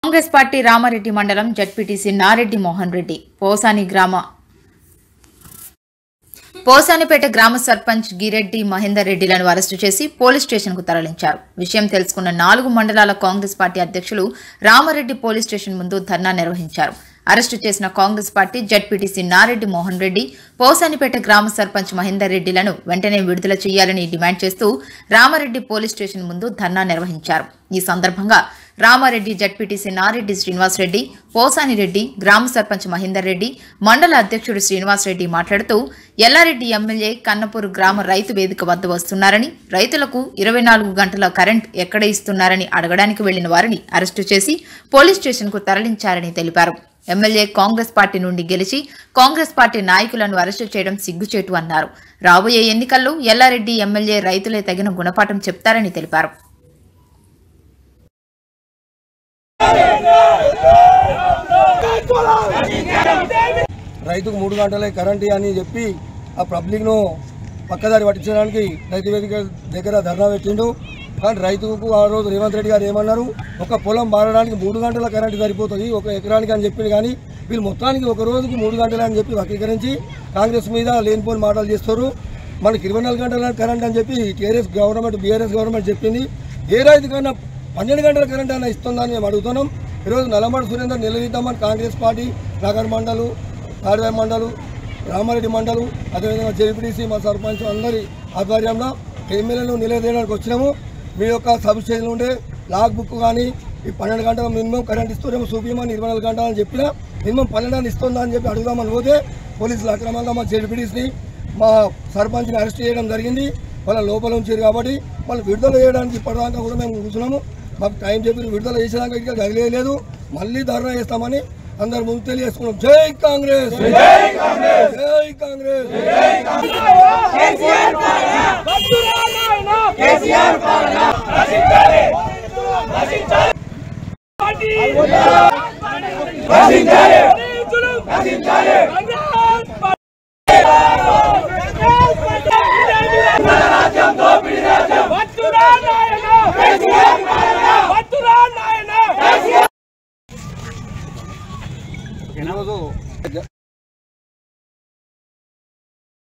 Congress party Ramareddy మండలం ZPTC Nareddy Mohan Reddy Posani గ్రామ పోసానిపేట గ్రామ సర్పంచ్ గిరెడ్డి మహేందర్ రెడ్డిలను అరెస్టు చేసి పోలీస్ స్టేషన్కు తరలించారు విషయం తెలుసుకున్న నాలుగు మండలాల కాంగ్రెస్ పార్టీ అధ్యక్షులు రామారెడ్డి పోలీస్ స్టేషన్ ముందు ధర్నా నిర్వహించారు అరెస్టు చేసిన కాంగ్రెస్ పార్టీ జడ్పీటీసీ నారెడ్డి మోహన్ రెడ్డి పోసానిపేట గ్రామ సర్పంచ్ మహేందర్ రెడ్డిలను వెంటనే విడుదల చేయాలని డిమాండ్ చేస్తూ రామారెడ్డి పోలీస్ స్టేషన్ ముందు ధర్నా నిర్వహించారు ఈ సందర్భంగా రామారెడ్డి జడ్పీటీసీ నారెడ్డి శ్రీనివాసరెడ్డి పోసాని రెడ్డి గ్రామ సర్పంచ్ మహేందర్ రెడ్డి మండల అధ్యక్షుడు శ్రీనివాసరెడ్డి మాట్లాడుతూ ఎల్లారెడ్డి ఎమ్మెల్యే కన్నపూర్ గ్రామ రైతు వేదిక వద్ద వస్తున్నారని రైతులకు ఇరవై నాలుగు గంటల కరెంట్ ఎక్కడ ఇస్తున్నారని అడగడానికి వెళ్లిన వారిని అరెస్టు చేసి పోలీస్ స్టేషన్కు తరలించారని తెలిపారు ఎమ్మెల్యే కాంగ్రెస్ పార్టీ నుండి గెలిచి కాంగ్రెస్ పార్టీ నాయకులను అరెస్టు చేయడం సిగ్గుచేటు అన్నారు రాబోయే ఎన్నికల్లో ఎల్లారెడ్డి ఎమ్మెల్యే రైతులే తగిన గుణపాఠం చెప్తారని తెలిపారు రైతుకు మూడు గంటలే కరెంట్ అని చెప్పి ఆ పబ్లిక్ను పక్కదారి పట్టించడానికి రైతు వేదిక దగ్గర ధర్నా పెట్టిండు కానీ రైతుకు ఆ రోజు రేవంత్ రెడ్డి గారు ఏమన్నారు ఒక పొలం మారడానికి మూడు గంటల కరెంట్ సరిపోతుంది ఒక ఎకరానికి అని చెప్పింది కానీ వీళ్ళు మొత్తానికి ఒక రోజుకి మూడు గంటలు అని చెప్పి వక్రీకరించి కాంగ్రెస్ మీద లేనిపోని మాటలు చేస్తారు మనకి ఇరవై నాలుగు గంటల కరెంట్ అని చెప్పి టీఆర్ఎస్ గవర్నమెంట్ బీఆర్ఎస్ గవర్నమెంట్ చెప్పింది ఏ రైతుకైనా పన్నెండు గంటల కరెంట్ అయినా ఇస్తుందని మేము అడుగుతున్నాం ఈరోజు నల్లమడి సురేందర్ నిలదీద్దామని కాంగ్రెస్ పార్టీ నగర్ మండలు తాడివాయి మండలు రామారెడ్డి మండలు అదేవిధంగా జేపీటీసీ మా సర్పంచ్ అందరి ఆధ్వర్యంలో ఎమ్మెల్యేలు నిలదీయడానికి వచ్చినాము మీ యొక్క సబ్ స్టేషన్ ఉండే లాగ్ బుక్ కానీ ఈ పన్నెండు గంటల మినిమం కరెంట్ ఇస్తున్నాము చూపించమని ఇరవై నాలుగు గంటలు అని చెప్పినా మినిమం పన్నెండు ఇస్తుందా అని చెప్పి అడుగుదామని పోతే పోలీసులు అక్రమంగా మా జేపీటీసీని మా సర్పంచ్ని అరెస్ట్ చేయడం జరిగింది వాళ్ళ లోపల ఉంచారు కాబట్టి వాళ్ళు విడుదల చేయడానికి ఇప్పటిదాకా కూడా మేము కూర్చున్నాము మాకు టైం చెప్పి విడుదల చేసేదాకా ఇంకా గదిలేదు మళ్ళీ ధర్నా చేస్తామని అందరు ముందు తెలియజేసుకున్నాం జై కాంగ్రెస్ జై కాంగ్రెస్ రచించాలి